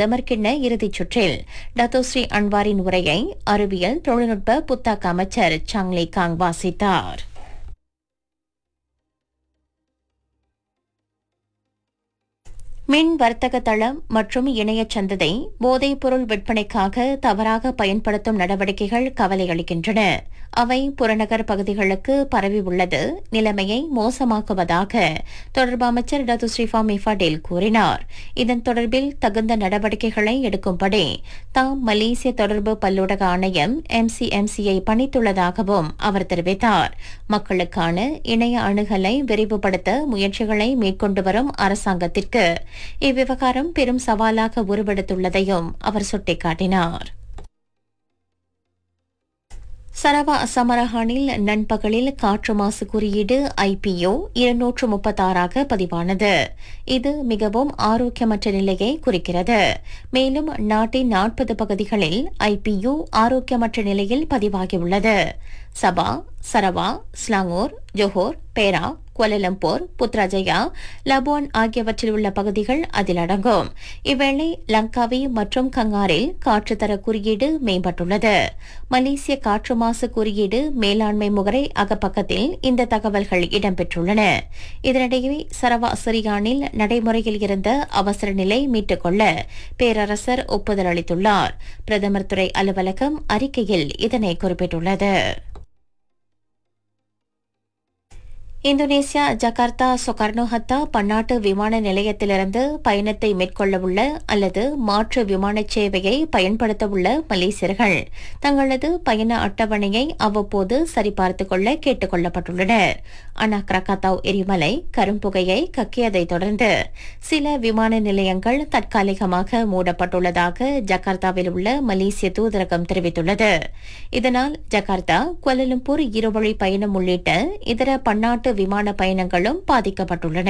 பிரதமர் கிண்ண இறுதிச் சுற்றில் டத்தோஸ்ரீ அன்வாரின் உரையை அறிவியல் தொழில்நுட்ப புத்தாக்க அமைச்சர் சாங்லி காங் வாசித்தார் மின் வர்த்தக தளம் மற்றும் இணைய சந்ததை போதைப்பொருள் விற்பனைக்காக தவறாக பயன்படுத்தும் நடவடிக்கைகள் கவலை அளிக்கின்றன அவை புறநகர் பகுதிகளுக்கு பரவி உள்ளது நிலைமையை மோசமாக்குவதாக தொடர்பு அமைச்சர் டத்து ஸ்ரீஃபா மிஃபாடேல் கூறினார் இதன் தொடர்பில் தகுந்த நடவடிக்கைகளை எடுக்கும்படி தாம் மலேசிய தொடர்பு பல்லூடக ஆணையம் எம்சிஎம்சியை பணித்துள்ளதாகவும் அவர் தெரிவித்தார் மக்களுக்கான இணைய அணுகலை விரிவுபடுத்த முயற்சிகளை மேற்கொண்டு வரும் அரசாங்கத்திற்கு இவ்விவகாரம் பெரும் சவாலாக உருவெடுத்துள்ளதையும் அவர் சுட்டிக்காட்டினார் சரவா சமரஹானில் நண்பகலில் காற்று மாசு குறியீடு ஐபிஓ இருநூற்று முப்பத்தாறாக பதிவானது இது மிகவும் ஆரோக்கியமற்ற நிலையை குறிக்கிறது மேலும் நாட்டின் நாற்பது பகுதிகளில் ஐபியு ஆரோக்கியமற்ற நிலையில் பதிவாகியுள்ளது சபா சரவா ஸ்லாங்கூர் ஜோஹோர் பேரா கோலலம்பூர் புத்ராஜயா லபோன் ஆகியவற்றில் உள்ள பகுதிகள் அதில் அடங்கும் இவ்வேளை லங்காவி மற்றும் கங்காரில் காற்றுத்தர குறியீடு மேம்பட்டுள்ளது மலேசிய காற்று மாசு குறியீடு மேலாண்மை முகரை அகப்பக்கத்தில் இந்த தகவல்கள் இடம்பெற்றுள்ளன இதனிடையே சரவா சிரியானில் நடைமுறையில் இருந்த அவசர நிலை மீட்டுக் கொள்ள பேரரசர் ஒப்புதல் அளித்துள்ளார் பிரதமர் துறை அலுவலகம் அறிக்கையில் இதனை குறிப்பிட்டுள்ளது இந்தோனேசியா ஜகார்த்தா சொகர்னோ ஹத்தா பன்னாட்டு விமான நிலையத்திலிருந்து பயணத்தை மேற்கொள்ளவுள்ள அல்லது மாற்று விமான சேவையை பயன்படுத்தவுள்ள மலேசியர்கள் தங்களது பயண அட்டவணையை அவ்வப்போது சரிபார்த்துக் கொள்ள கேட்டுக் கொள்ளப்பட்டுள்ளனர் அனா கிரகாத்தாவ் எரிமலை கரும்புகையை கக்கியதைத் தொடர்ந்து சில விமான நிலையங்கள் தற்காலிகமாக மூடப்பட்டுள்ளதாக ஜகார்த்தாவில் உள்ள மலேசிய தூதரகம் தெரிவித்துள்ளது இதனால் ஜகார்த்தா குவலலும்பூர் இருவழி பயணம் உள்ளிட்ட இதர பன்னாட்டு விமான பயணங்களும் பாதிக்கப்பட்டுள்ளன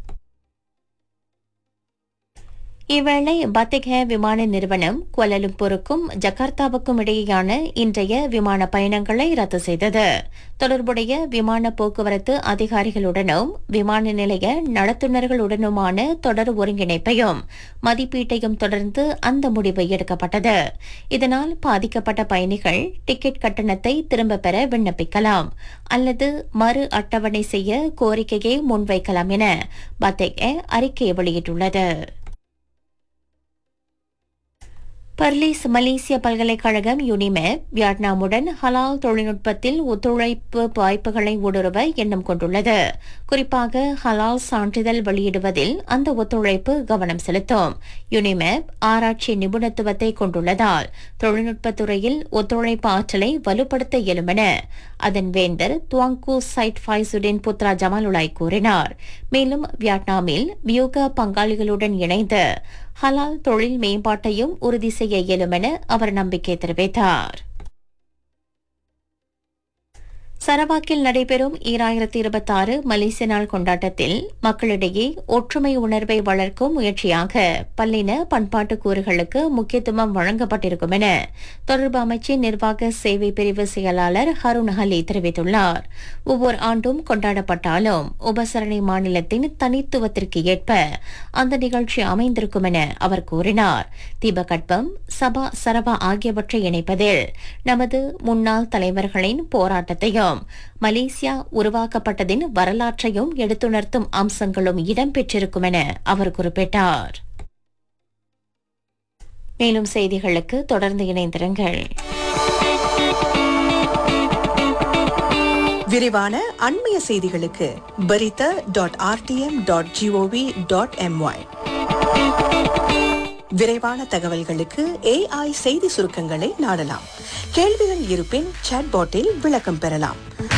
இவ்வேளை பத்திகே விமான நிறுவனம் குவலலும்பூருக்கும் ஜகார்த்தாவுக்கும் இடையேயான இன்றைய விமான பயணங்களை ரத்து செய்தது தொடர்புடைய விமான போக்குவரத்து அதிகாரிகளுடனும் விமான நிலைய நடத்துனர்களுடனுமான தொடர் ஒருங்கிணைப்பையும் மதிப்பீட்டையும் தொடர்ந்து அந்த முடிவு எடுக்கப்பட்டது இதனால் பாதிக்கப்பட்ட பயணிகள் டிக்கெட் கட்டணத்தை திரும்பப் பெற விண்ணப்பிக்கலாம் அல்லது மறு அட்டவணை செய்ய கோரிக்கையை முன்வைக்கலாம் என பத்தேகே அறிக்கை வெளியிட்டுள்ளது பர்லீஸ் மலேசிய பல்கலைக்கழகம் யுனிமெப் வியட்நாமுடன் ஹலால் தொழில்நுட்பத்தில் ஒத்துழைப்பு வாய்ப்புகளை ஊடுருவ எண்ணம் கொண்டுள்ளது குறிப்பாக ஹலால் சான்றிதழ் வெளியிடுவதில் அந்த ஒத்துழைப்பு கவனம் செலுத்தும் யுனிமெப் ஆராய்ச்சி நிபுணத்துவத்தை கொண்டுள்ளதால் தொழில்நுட்பத் துறையில் ஒத்துழைப்பு ஆற்றலை வலுப்படுத்த இயலும் என அதன் வேந்தர் துவாங்கு சைட் ஃபைசுடின் புத்ரா ஜமாலுலாய் கூறினார் மேலும் வியட்நாமில் வியூக பங்காளிகளுடன் இணைந்து ஹலால் தொழில் மேம்பாட்டையும் உறுதி செய்ய இயலும் என அவர் நம்பிக்கை தெரிவித்தார் சரவாக்கில் நடைபெறும் ஈராயிரத்தி இருபத்தாறு மலேசிய நாள் கொண்டாட்டத்தில் மக்களிடையே ஒற்றுமை உணர்வை வளர்க்கும் முயற்சியாக பல்லின பண்பாட்டு கூறுகளுக்கு முக்கியத்துவம் வழங்கப்பட்டிருக்கும் என தொடர்பு அமைச்சின் நிர்வாக சேவை பிரிவு செயலாளர் ஹருண் அலி தெரிவித்துள்ளார் ஒவ்வொரு ஆண்டும் கொண்டாடப்பட்டாலும் உபசரணை மாநிலத்தின் தனித்துவத்திற்கு ஏற்ப அந்த நிகழ்ச்சி அமைந்திருக்கும் என அவர் கூறினார் தீபகற்பம் சபா சரபா ஆகியவற்றை இணைப்பதில் நமது முன்னாள் தலைவர்களின் போராட்டத்தையும் மலேசியா உருவாக்கப்பட்டதின் வரலாற்றையும் எடுத்துணர்த்தும் அம்சங்களும் இடம்பெற்றிருக்கும் என அவர் குறிப்பிட்டார் மேலும் செய்திகளுக்கு தொடர்ந்து இணைந்திருங்கள் விரிவான அண்மைய செய்திகளுக்கு பரித dot RTM dot gov dot my விரைவான தகவல்களுக்கு ஏஐ செய்தி சுருக்கங்களை நாடலாம் கேள்விகள் இருப்பின் சாட்பாட்டில் விளக்கம் பெறலாம்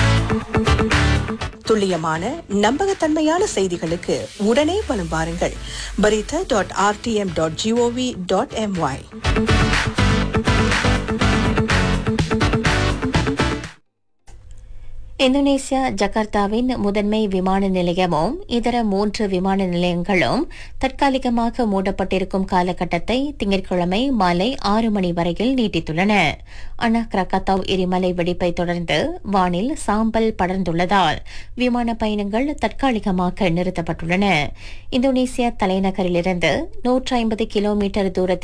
துல்லியமான நம்பகத்தன்மையான செய்திகளுக்கு உடனே வலம் வாருங்கள் பரித dot RTM dot gov dot my Indonesia ஜகார்த்தாவின் முதன்மை விமான நிலையமும் இதர மூன்று விமான நிலையங்களும் தற்காலிகமாக மூடப்பட்டிருக்கும் காலகட்டத்தை திங்கட்கிழமை மாலை ஆறு மணி வரையில் நீட்டித்துள்ளன அனா கிரகத்தாவ் எரிமலை வெடிப்பை தொடர்ந்து வானில் சாம்பல் படர்ந்துள்ளதால் விமான பயணங்கள் தற்காலிகமாக நிறுத்தப்பட்டுள்ளன இந்தோனேசியா தலைநகரிலிருந்து நூற்றி ஐம்பது கிலோமீட்டர் தூரத்தில்